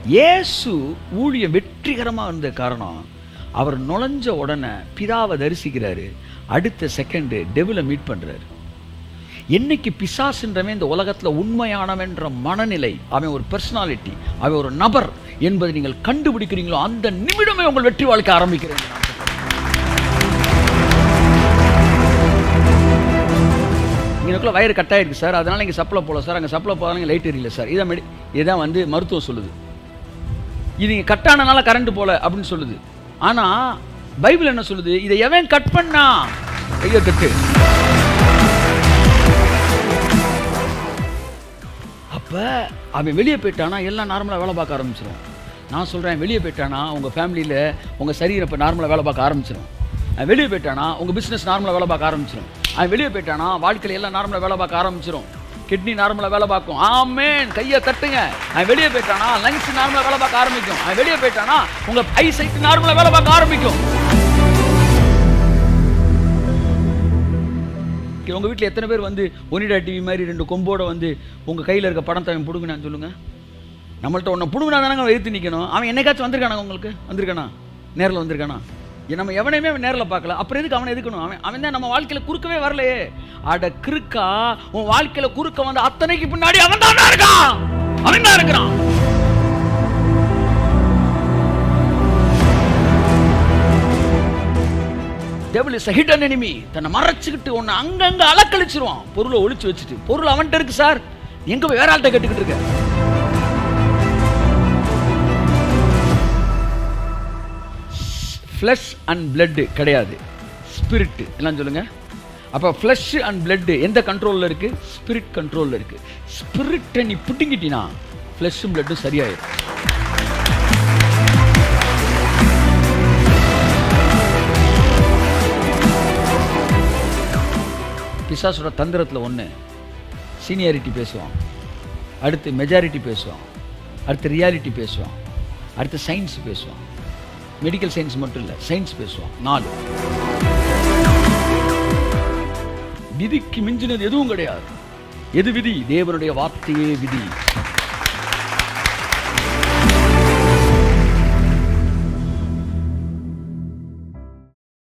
இயேசு ஊழியம் வெற்றிகரமாக இருந்த காரணம் அவர் நுழைஞ்ச உடனே பிதாவை தரிசிக்கிறாரு அடுத்த செகண்டு டெவிலை மீட் பண்றாரு என்னைக்கு பிசாசுன்றவன் இந்த உலகத்துல உண்மையானவன்ற மனநிலை அவன் ஒரு பர்சனாலிட்டி அவன் ஒரு நபர் என்பதை நீங்கள் கண்டுபிடிக்கிறீங்களோ அந்த நிமிடமே உங்கள் வெற்றி வாழ்க்கை ஆரம்பிக்கிறேன் நான் சொல்றேன். இங்கனக்குள்ள வயிறு கட்டாயிருக்கு சார் அதனால இங்கே சப்ளை போகல சார் அங்கே சப்ளை போதாலும் லைட் எரியல சார் இதான் மெடி இதான் வந்து மருத்துவம் சொல்லுது இது இங்கே கட்டானனால கரண்ட் போல அப்படின்னு சொல்லுது ஆனா பைபிள் என்ன சொல்லுது இதை எவன் கட் பண்ணா கையை தட்டு அப்ப அவன் வெளியே போயிட்டானா எல்லாம் நார்மலாக வேலை பார்க்க ஆரம்பிச்சிடும் நான் சொல்றேன் வெளியே போயிட்டானா உங்க ஃபேமிலியில உங்க சரீரம் இப்போ நார்மலாக வேலை பார்க்க ஆரம்பிச்சிடும் அவன் வெளியே போயிட்டானா உங்க பிசினஸ் நார்மலாக வேலை பார்க்க ஆரம்பிச்சிடும் அவன் வெளியே போயிட்டானா வாழ்க்கையில எல்லாம் நார்மலாக வேலை பார்க்க ஆரம்பிச்சிடும் கிட்னி நார்மலாக வேலை பார்க்கும் ஆமேன் கையை தட்டுங்க அவன் வெளியே போயிட்டானா லங்ஸ் நார்மலாக வேலை பார்க்க ஆரம்பிக்கும் அவன் வெளியே போயிட்டானா உங்க ஐ சைட் நார்மலாக வேலை பார்க்க ஆரம்பிக்கும் உங்க வீட்டில் எத்தனை பேர் வந்து ஒனிடா டிவி மாதிரி ரெண்டு கொம்போட வந்து உங்க கையில இருக்க படத்தை அவன் பிடுங்கினான்னு சொல்லுங்க நம்மள்ட்ட ஒன்று பிடுங்கினா தானங்க எதிர்த்து நிற்கணும் அவன் என்னைக்காச்சும் வந்திருக்கானா உங்களுக்கு வந்திருக்கானா நேரில் வந்திருக்கானா ஏ, நம்ம எவனையுமே அவன் நேரில் பார்க்கல அப்புறம் எதுக்கு அவனை எதுக்கணும் அவன் அவன் தான் நம்ம வாழ்க்கையில குறுக்கவே வரலையே அட கிறுக்கா உன் வாழ்க்கையில குறுக்க வந்த அத்தனைக்கு பின்னாடி அவன் தான் இருக்கான் அவன் தான் இருக்கிறான் டெபிள் இஸ் ஹிடன் enemy தன்னை மறைச்சுக்கிட்டு உன்னை அங்கங்க அலக்கழிச்சிருவான் பொருளை ஒளிச்சு வச்சுட்டு பொருள் அவன்கிட்ட இருக்கு சார் எங்க போய் வேற ஆள்கிட்ட கட்டுக்கிட்டு இருக்க ஃப்ளஷ் அண்ட் blood கிடையாது ஸ்பிரிட் எல்லாம் சொல்லுங்க அப்போ ஃப்ளஷ் அண்ட் blood எந்த கண்ட்ரோலில் இருக்கு ஸ்பிரிட் கண்ட்ரோலில் இருக்கு ஸ்பிரிட்டை நீ பிடுங்கிட்டினா ஃப்ளஷும் பிளட்டும் சரியாயிடும் பிசாசோட தந்திரத்தில் ஒன்று சீனியாரிட்டி பேசுவான் அடுத்து மெஜாரிட்டி பேசுவான் அடுத்து ரியாலிட்டி பேசுவான் அடுத்து சயின்ஸ் பேசுவான் மெடிக்கல் சயின்ஸ் மட்டும் இல்லை சயின்ஸ் பேசுவான் நாலு விதிக்கு மிஞ்சினது எதுவும் கிடையாது எது விதி தேவனுடைய வார்த்தையே விதி